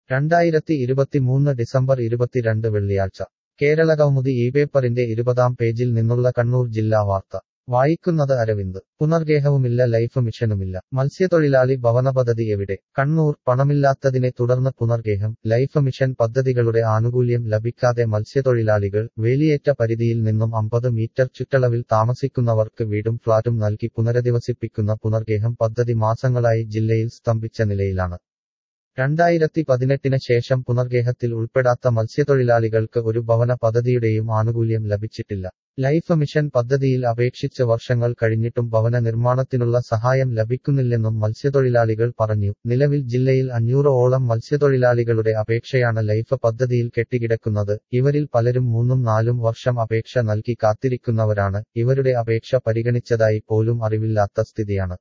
രണ്ടായിരത്തി ഇരുപത്തിമൂന്ന് ഡിസംബർ ഇരുപത്തിരണ്ട് വെള്ളിയാഴ്ച കേരളകൗമുദി ഈ പേപ്പറിന്റെ ഇരുപതാം പേജിൽ നിന്നുള്ള കണ്ണൂർ ജില്ലാ വാർത്ത വായിക്കുന്നത് അരവിന്ദ് പുനർഗേഹവുമില്ല ലൈഫ് മിഷനുമില്ല മത്സ്യത്തൊഴിലാളി ഭവന പദ്ധതി എവിടെ കണ്ണൂർ പണമില്ലാത്തതിനെ തുടർന്ന് പുനർഗേഹം ലൈഫ് മിഷൻ പദ്ധതികളുടെ ആനുകൂല്യം ലഭിക്കാതെ മത്സ്യത്തൊഴിലാളികൾ വേലിയേറ്റ പരിധിയിൽ നിന്നും അമ്പത് മീറ്റർ ചുറ്റളവിൽ താമസിക്കുന്നവർക്ക് വീടും ഫ്ളാറ്റും നൽകി പുനരധിവസിപ്പിക്കുന്ന പുനർഗേഹം പദ്ധതി മാസങ്ങളായി ജില്ലയിൽ സ്തംഭിച്ച നിലയിലാണ് രണ്ടായിരത്തി പതിനെട്ടിന് ശേഷം പുനർഗേഹത്തിൽ ഉൾപ്പെടാത്ത മത്സ്യത്തൊഴിലാളികൾക്ക് ഒരു ഭവന പദ്ധതിയുടെയും ആനുകൂല്യം ലഭിച്ചിട്ടില്ല ലൈഫ് മിഷൻ പദ്ധതിയിൽ അപേക്ഷിച്ച് വർഷങ്ങൾ കഴിഞ്ഞിട്ടും ഭവന നിർമ്മാണത്തിനുള്ള സഹായം ലഭിക്കുന്നില്ലെന്നും മത്സ്യത്തൊഴിലാളികൾ പറഞ്ഞു നിലവിൽ ജില്ലയിൽ അഞ്ഞൂറ് ഓളം മത്സ്യത്തൊഴിലാളികളുടെ അപേക്ഷയാണ് ലൈഫ് പദ്ധതിയിൽ കെട്ടിക്കിടക്കുന്നത് ഇവരിൽ പലരും മൂന്നും നാലും വർഷം അപേക്ഷ നൽകി കാത്തിരിക്കുന്നവരാണ് ഇവരുടെ അപേക്ഷ പരിഗണിച്ചതായി പോലും അറിവില്ലാത്ത സ്ഥിതിയാണ്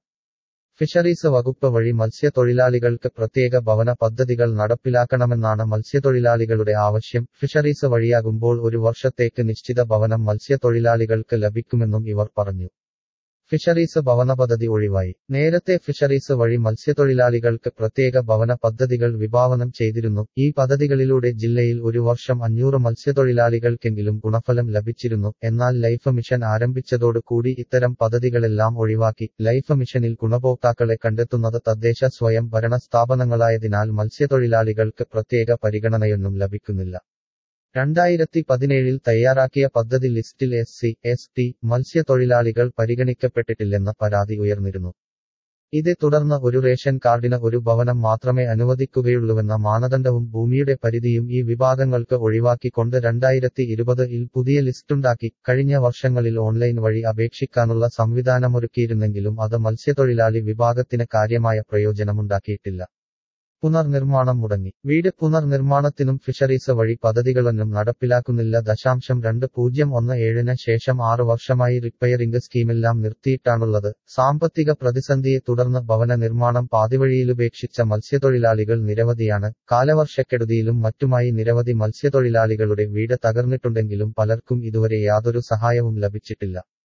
ഫിഷറീസ് വകുപ്പ് വഴി മത്സ്യത്തൊഴിലാളികൾക്ക് പ്രത്യേക ഭവന പദ്ധതികൾ നടപ്പിലാക്കണമെന്നാണ് മത്സ്യത്തൊഴിലാളികളുടെ ആവശ്യം ഫിഷറീസ് വഴിയാകുമ്പോൾ ഒരു വർഷത്തേക്ക് നിശ്ചിത ഭവനം മത്സ്യത്തൊഴിലാളികൾക്ക് ലഭിക്കുമെന്നും ഇവർ പറഞ്ഞു ഫിഷറീസ് ഭവന പദ്ധതി ഒഴിവായി നേരത്തെ ഫിഷറീസ് വഴി മത്സ്യത്തൊഴിലാളികൾക്ക് പ്രത്യേക ഭവന പദ്ധതികൾ വിഭാവനം ചെയ്തിരുന്നു ഈ പദ്ധതികളിലൂടെ ജില്ലയിൽ ഒരു വർഷം അഞ്ഞൂറ് മത്സ്യത്തൊഴിലാളികൾക്കെങ്കിലും ഗുണഫലം ലഭിച്ചിരുന്നു എന്നാൽ ലൈഫ് മിഷൻ ആരംഭിച്ചതോടു കൂടി ഇത്തരം പദ്ധതികളെല്ലാം ഒഴിവാക്കി ലൈഫ് മിഷനിൽ ഗുണഭോക്താക്കളെ കണ്ടെത്തുന്നത് തദ്ദേശ സ്വയം ഭരണ സ്ഥാപനങ്ങളായതിനാൽ മത്സ്യത്തൊഴിലാളികൾക്ക് പ്രത്യേക പരിഗണനയൊന്നും ലഭിക്കുന്നില്ല രണ്ടായിരത്തി പതിനേഴിൽ തയ്യാറാക്കിയ പദ്ധതി ലിസ്റ്റിൽ എസ് സി എസ് ടി മത്സ്യത്തൊഴിലാളികൾ പരിഗണിക്കപ്പെട്ടിട്ടില്ലെന്ന പരാതി ഉയർന്നിരുന്നു ഇതേ തുടർന്ന് ഒരു റേഷൻ കാർഡിന് ഒരു ഭവനം മാത്രമേ അനുവദിക്കുകയുള്ളൂവെന്ന മാനദണ്ഡവും ഭൂമിയുടെ പരിധിയും ഈ വിഭാഗങ്ങൾക്ക് ഒഴിവാക്കിക്കൊണ്ട് രണ്ടായിരത്തി ഇരുപത് ഇൽ പുതിയ ലിസ്റ്റുണ്ടാക്കി കഴിഞ്ഞ വർഷങ്ങളിൽ ഓൺലൈൻ വഴി അപേക്ഷിക്കാനുള്ള സംവിധാനമൊരുക്കിയിരുന്നെങ്കിലും അത് മത്സ്യത്തൊഴിലാളി വിഭാഗത്തിന് കാര്യമായ പ്രയോജനമുണ്ടാക്കിയിട്ടില്ല പുനർനിർമ്മാണം മുടങ്ങി വീട് പുനർനിർമ്മാണത്തിനും ഫിഷറീസ് വഴി പദ്ധതികളൊന്നും നടപ്പിലാക്കുന്നില്ല ദശാംശം രണ്ട് പൂജ്യം ഒന്ന് ഏഴിന് ശേഷം ആറു വർഷമായി റിപ്പയറിംഗ് സ്കീമെല്ലാം നിർത്തിയിട്ടാണുള്ളത് സാമ്പത്തിക പ്രതിസന്ധിയെ തുടർന്ന് ഭവന നിർമ്മാണം പാതിവഴിയിലുപേക്ഷിച്ച മത്സ്യത്തൊഴിലാളികൾ നിരവധിയാണ് കാലവർഷക്കെടുതിയിലും മറ്റുമായി നിരവധി മത്സ്യത്തൊഴിലാളികളുടെ വീട് തകർന്നിട്ടുണ്ടെങ്കിലും പലർക്കും ഇതുവരെ യാതൊരു സഹായവും ലഭിച്ചിട്ടില്ല